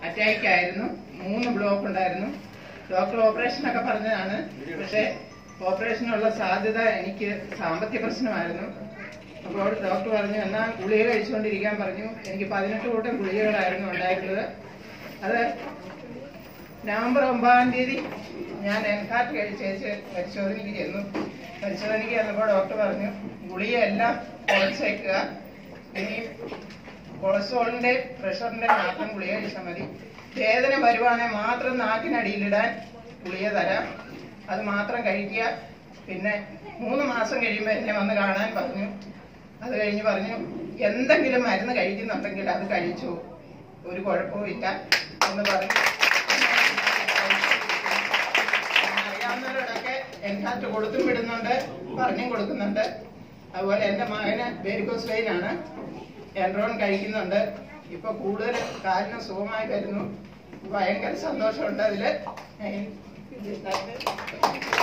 attack ആയിരുന്നു മൂന്ന് block ഉണ്ടായിരുന്നു ഡോക്ടർ ഓപ്പറേഷൻ ഒക്കെ പറഞ്ഞതാണ് പക്ഷെ ഓപ്പറേഷനുള്ള സാധ്യത എനിക്ക് സാമ്പത്തിക പ്രശ്നമായിരുന്നു അപ്പോൾ ഡോക്ടർ പറഞ്ഞു എന്നാ ഗുളിക കഴിച്ചുകൊണ്ടിരിക്കാൻ പറഞ്ഞു എനിക്ക് പതിനെട്ട് കൂട്ടം ഗുളികകളായിരുന്നു ഉണ്ടായിരുന്നത് അത് നവംബർ ഒമ്പതാം തീയതി ഞാൻ എൻകാർട്ട് കഴിച്ചേച്ച് പരിശോധനയ്ക്ക് ചെന്നു പരിശോധനയ്ക്ക് ചെന്നപ്പോൾ ഡോക്ടർ പറഞ്ഞു ഗുളികയെല്ലാം കുറച്ചേക്കുക ഇനി കൊളസ്ട്രോളിന്റെ പ്രഷറിന്റെ മാത്രം ഗുളിക കഴിച്ചാൽ മതി വേദന വരുവാണെങ്കിൽ മാത്രം നാക്കിനടിയിലിടാൻ ഗുളിക തരാം അത് മാത്രം കഴിക്കുക പിന്നെ മൂന്ന് മാസം കഴിയുമ്പോൾ എന്നെ വന്ന് കാണാൻ പറഞ്ഞു അത് കഴിഞ്ഞ് പറഞ്ഞു എന്തെങ്കിലും മരുന്ന് കഴിക്കുന്നുണ്ടെങ്കിൽ അത് കഴിച്ചു ഒരു കുഴപ്പവും ഇല്ല എന്ന് പറഞ്ഞു അറിയാവുന്നവരോടൊക്കെ എൻകാറ്റ് കൊടുത്തും വിടുന്നുണ്ട് പറഞ്ഞും കൊടുക്കുന്നുണ്ട് അതുപോലെ എന്റെ മകന് വേരിക്കോസ് വെയിൻ ആണ് എൻറോൺ കഴിക്കുന്നുണ്ട് ഇപ്പൊ കൂടുതൽ കാലിന് സുഖമായി വരുന്നു ഭയങ്കര സന്തോഷമുണ്ട് അതില് ഞാൻ